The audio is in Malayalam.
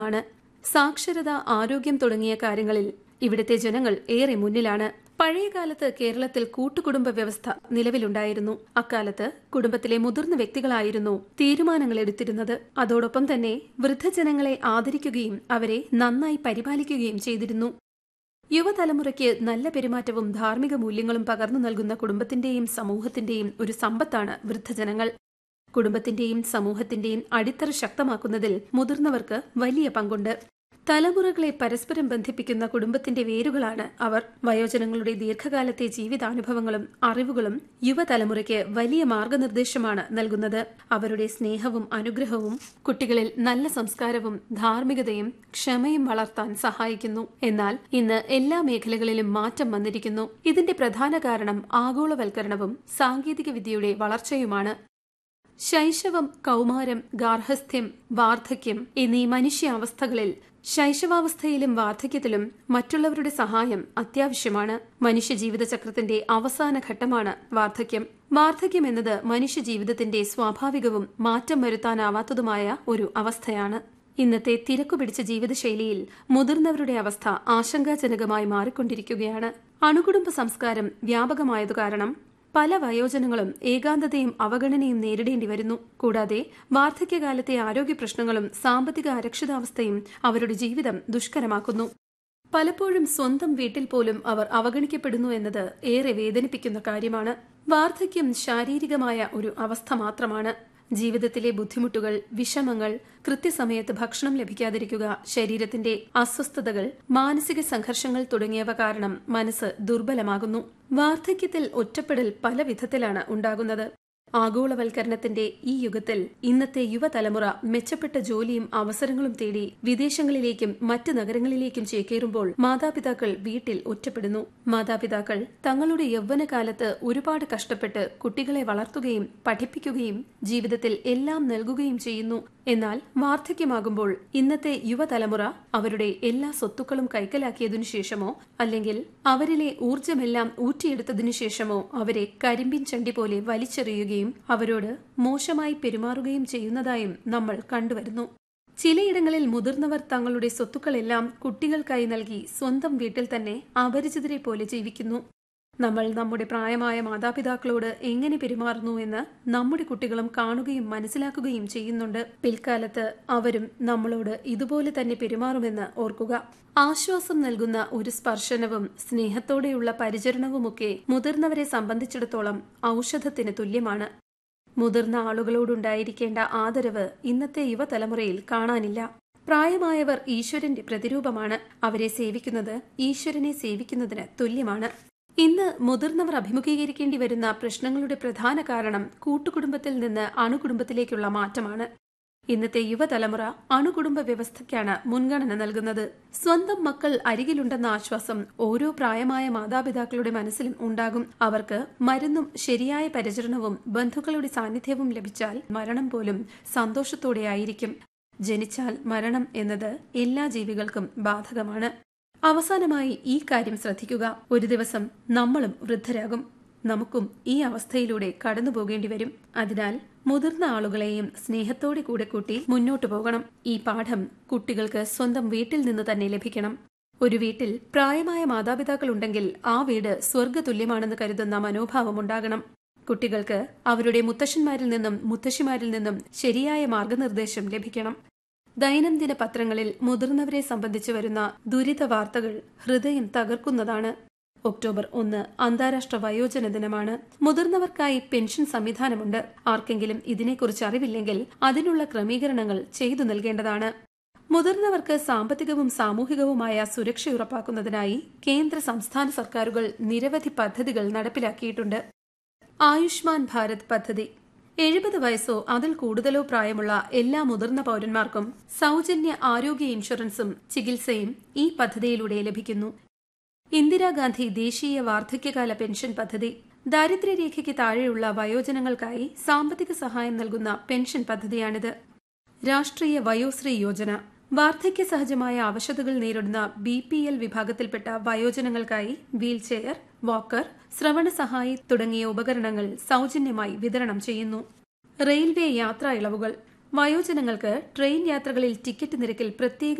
ആണ് സാക്ഷരത ആരോഗ്യം തുടങ്ങിയ കാര്യങ്ങളിൽ ഇവിടുത്തെ ജനങ്ങൾ ഏറെ മുന്നിലാണ് പഴയകാലത്ത് കേരളത്തിൽ കൂട്ടുകുടുംബ വ്യവസ്ഥ നിലവിലുണ്ടായിരുന്നു അക്കാലത്ത് കുടുംബത്തിലെ മുതിർന്ന വ്യക്തികളായിരുന്നു തീരുമാനങ്ങൾ എടുത്തിരുന്നത് അതോടൊപ്പം തന്നെ വൃദ്ധജനങ്ങളെ ആദരിക്കുകയും അവരെ നന്നായി പരിപാലിക്കുകയും ചെയ്തിരുന്നു യുവതലമുറയ്ക്ക് നല്ല പെരുമാറ്റവും ധാർമ്മിക മൂല്യങ്ങളും പകർന്നു നൽകുന്ന കുടുംബത്തിന്റെയും സമൂഹത്തിന്റെയും ഒരു സമ്പത്താണ് വൃദ്ധജനങ്ങൾ കുടുംബത്തിന്റെയും സമൂഹത്തിന്റെയും അടിത്തറ ശക്തമാക്കുന്നതിൽ മുതിർന്നവർക്ക് വലിയ പങ്കുണ്ട് തലമുറകളെ പരസ്പരം ബന്ധിപ്പിക്കുന്ന കുടുംബത്തിന്റെ വേരുകളാണ് അവർ വയോജനങ്ങളുടെ ദീർഘകാലത്തെ ജീവിതാനുഭവങ്ങളും അറിവുകളും യുവതലമുറയ്ക്ക് വലിയ മാർഗനിർദ്ദേശമാണ് നൽകുന്നത് അവരുടെ സ്നേഹവും അനുഗ്രഹവും കുട്ടികളിൽ നല്ല സംസ്കാരവും ധാർമ്മികതയും ക്ഷമയും വളർത്താൻ സഹായിക്കുന്നു എന്നാൽ ഇന്ന് എല്ലാ മേഖലകളിലും മാറ്റം വന്നിരിക്കുന്നു ഇതിന്റെ പ്രധാന കാരണം ആഗോളവൽക്കരണവും സാങ്കേതിക വിദ്യയുടെ വളർച്ചയുമാണ് ശൈശവം കൗമാരം ഗാർഹസ്ഥ്യം വാർദ്ധക്യം എന്നീ മനുഷ്യാവസ്ഥകളിൽ ശൈശവാവസ്ഥയിലും വാർദ്ധക്യത്തിലും മറ്റുള്ളവരുടെ സഹായം അത്യാവശ്യമാണ് മനുഷ്യ ജീവിതചക്രത്തിന്റെ അവസാന ഘട്ടമാണ് വാർദ്ധക്യം വാർദ്ധക്യം എന്നത് മനുഷ്യ ജീവിതത്തിന്റെ സ്വാഭാവികവും മാറ്റം വരുത്താനാവാത്തതുമായ ഒരു അവസ്ഥയാണ് ഇന്നത്തെ തിരക്കു പിടിച്ച ജീവിതശൈലിയിൽ മുതിർന്നവരുടെ അവസ്ഥ ആശങ്കാജനകമായി മാറിക്കൊണ്ടിരിക്കുകയാണ് അണുകുടുംബ സംസ്കാരം വ്യാപകമായതു കാരണം പല വയോജനങ്ങളും ഏകാന്തതയും അവഗണനയും നേരിടേണ്ടി വരുന്നു കൂടാതെ വാർദ്ധക്യകാലത്തെ ആരോഗ്യ പ്രശ്നങ്ങളും സാമ്പത്തിക അരക്ഷിതാവസ്ഥയും അവരുടെ ജീവിതം ദുഷ്കരമാക്കുന്നു പലപ്പോഴും സ്വന്തം വീട്ടിൽ പോലും അവർ അവഗണിക്കപ്പെടുന്നു എന്നത് ഏറെ വേദനിപ്പിക്കുന്ന കാര്യമാണ് വാർദ്ധക്യം ശാരീരികമായ ഒരു അവസ്ഥ മാത്രമാണ് ജീവിതത്തിലെ ബുദ്ധിമുട്ടുകൾ വിഷമങ്ങൾ കൃത്യസമയത്ത് ഭക്ഷണം ലഭിക്കാതിരിക്കുക ശരീരത്തിന്റെ അസ്വസ്ഥതകൾ മാനസിക സംഘർഷങ്ങൾ തുടങ്ങിയവ കാരണം മനസ്സ് ദുർബലമാകുന്നു വാർദ്ധക്യത്തിൽ ഒറ്റപ്പെടൽ പല വിധത്തിലാണ് ഉണ്ടാകുന്നത് ആഗോളവൽക്കരണത്തിന്റെ ഈ യുഗത്തിൽ ഇന്നത്തെ യുവതലമുറ മെച്ചപ്പെട്ട ജോലിയും അവസരങ്ങളും തേടി വിദേശങ്ങളിലേക്കും മറ്റ് നഗരങ്ങളിലേക്കും ചേക്കേറുമ്പോൾ മാതാപിതാക്കൾ വീട്ടിൽ ഒറ്റപ്പെടുന്നു മാതാപിതാക്കൾ തങ്ങളുടെ യൗവനകാലത്ത് ഒരുപാട് കഷ്ടപ്പെട്ട് കുട്ടികളെ വളർത്തുകയും പഠിപ്പിക്കുകയും ജീവിതത്തിൽ എല്ലാം നൽകുകയും ചെയ്യുന്നു എന്നാൽ വാർദ്ധക്യമാകുമ്പോൾ ഇന്നത്തെ യുവതലമുറ അവരുടെ എല്ലാ സ്വത്തുക്കളും കൈക്കലാക്കിയതിനു ശേഷമോ അല്ലെങ്കിൽ അവരിലെ ഊർജമെല്ലാം ഊറ്റിയെടുത്തതിനു ശേഷമോ അവരെ കരിമ്പിൻ ചണ്ടി പോലെ വലിച്ചെറിയുകയും അവരോട് മോശമായി പെരുമാറുകയും ചെയ്യുന്നതായും നമ്മൾ കണ്ടുവരുന്നു ചിലയിടങ്ങളിൽ മുതിർന്നവർ തങ്ങളുടെ സ്വത്തുക്കളെല്ലാം കുട്ടികൾക്കായി നൽകി സ്വന്തം വീട്ടിൽ തന്നെ അപരിചിതരെ പോലെ ജീവിക്കുന്നു നമ്മൾ നമ്മുടെ പ്രായമായ മാതാപിതാക്കളോട് എങ്ങനെ പെരുമാറുന്നു എന്ന് നമ്മുടെ കുട്ടികളും കാണുകയും മനസ്സിലാക്കുകയും ചെയ്യുന്നുണ്ട് പിൽക്കാലത്ത് അവരും നമ്മളോട് ഇതുപോലെ തന്നെ പെരുമാറുമെന്ന് ഓർക്കുക ആശ്വാസം നൽകുന്ന ഒരു സ്പർശനവും സ്നേഹത്തോടെയുള്ള പരിചരണവുമൊക്കെ മുതിർന്നവരെ സംബന്ധിച്ചിടത്തോളം ഔഷധത്തിന് തുല്യമാണ് മുതിർന്ന ആളുകളോടുണ്ടായിരിക്കേണ്ട ആദരവ് ഇന്നത്തെ യുവതലമുറയിൽ കാണാനില്ല പ്രായമായവർ ഈശ്വരന്റെ പ്രതിരൂപമാണ് അവരെ സേവിക്കുന്നത് ഈശ്വരനെ സേവിക്കുന്നതിന് തുല്യമാണ് ഇന്ന് മുതിർന്നവർ അഭിമുഖീകരിക്കേണ്ടി വരുന്ന പ്രശ്നങ്ങളുടെ പ്രധാന കാരണം കൂട്ടുകുടുംബത്തിൽ നിന്ന് അണുകുടുംബത്തിലേക്കുള്ള മാറ്റമാണ് ഇന്നത്തെ യുവതലമുറ അണുകുടുംബ വ്യവസ്ഥയ്ക്കാണ് മുൻഗണന നൽകുന്നത് സ്വന്തം മക്കൾ അരികിലുണ്ടെന്ന ആശ്വാസം ഓരോ പ്രായമായ മാതാപിതാക്കളുടെ മനസ്സിലും ഉണ്ടാകും അവർക്ക് മരുന്നും ശരിയായ പരിചരണവും ബന്ധുക്കളുടെ സാന്നിധ്യവും ലഭിച്ചാൽ മരണം പോലും സന്തോഷത്തോടെയായിരിക്കും ജനിച്ചാൽ മരണം എന്നത് എല്ലാ ജീവികൾക്കും ബാധകമാണ് അവസാനമായി ഈ കാര്യം ശ്രദ്ധിക്കുക ഒരു ദിവസം നമ്മളും വൃദ്ധരാകും നമുക്കും ഈ അവസ്ഥയിലൂടെ കടന്നു പോകേണ്ടി വരും അതിനാൽ മുതിർന്ന ആളുകളെയും സ്നേഹത്തോടെ കൂടെ കൂട്ടി മുന്നോട്ടു പോകണം ഈ പാഠം കുട്ടികൾക്ക് സ്വന്തം വീട്ടിൽ നിന്ന് തന്നെ ലഭിക്കണം ഒരു വീട്ടിൽ പ്രായമായ മാതാപിതാക്കൾ ഉണ്ടെങ്കിൽ ആ വീട് സ്വർഗതുല്യമാണെന്ന് കരുതുന്ന മനോഭാവം ഉണ്ടാകണം കുട്ടികൾക്ക് അവരുടെ മുത്തശ്ശന്മാരിൽ നിന്നും മുത്തശ്ശിമാരിൽ നിന്നും ശരിയായ മാർഗനിർദ്ദേശം ലഭിക്കണം ദൈനംദിന പത്രങ്ങളിൽ മുതിർന്നവരെ സംബന്ധിച്ചു വരുന്ന ദുരിത വാർത്തകൾ ഹൃദയം തകർക്കുന്നതാണ് ഒക്ടോബർ ഒന്ന് അന്താരാഷ്ട്ര വയോജന ദിനമാണ് മുതിർന്നവർക്കായി പെൻഷൻ സംവിധാനമുണ്ട് ആർക്കെങ്കിലും ഇതിനെക്കുറിച്ച് അറിവില്ലെങ്കിൽ അതിനുള്ള ക്രമീകരണങ്ങൾ ചെയ്തു നൽകേണ്ടതാണ് മുതിർന്നവർക്ക് സാമ്പത്തികവും സാമൂഹികവുമായ സുരക്ഷ ഉറപ്പാക്കുന്നതിനായി കേന്ദ്ര സംസ്ഥാന സർക്കാരുകൾ നിരവധി പദ്ധതികൾ നടപ്പിലാക്കിയിട്ടുണ്ട് ആയുഷ്മാൻ ഭാരത് പദ്ധതി എഴുപത് വയസ്സോ അതിൽ കൂടുതലോ പ്രായമുള്ള എല്ലാ മുതിർന്ന പൌരന്മാർക്കും സൗജന്യ ആരോഗ്യ ഇൻഷുറൻസും ചികിത്സയും ഈ പദ്ധതിയിലൂടെ ലഭിക്കുന്നു ഇന്ദിരാഗാന്ധി ദേശീയ വാർദ്ധക്യകാല പെൻഷൻ പദ്ധതി ദാരിദ്ര്യരേഖയ്ക്ക് താഴെയുള്ള വയോജനങ്ങൾക്കായി സാമ്പത്തിക സഹായം നൽകുന്ന പെൻഷൻ പദ്ധതിയാണിത് രാഷ്ട്രീയ വയോശ്രീ യോജന വാർദ്ധക്യ സഹജമായ അവശതകൾ നേരിടുന്ന ബി പി എൽ വിഭാഗത്തിൽപ്പെട്ട വയോജനങ്ങൾക്കായി വീൽചെയർ വാക്കർ ശ്രവണ സഹായി തുടങ്ങിയ ഉപകരണങ്ങൾ സൗജന്യമായി വിതരണം ചെയ്യുന്നു റെയിൽവേ യാത്രാ ഇളവുകൾ വയോജനങ്ങൾക്ക് ട്രെയിൻ യാത്രകളിൽ ടിക്കറ്റ് നിരക്കിൽ പ്രത്യേക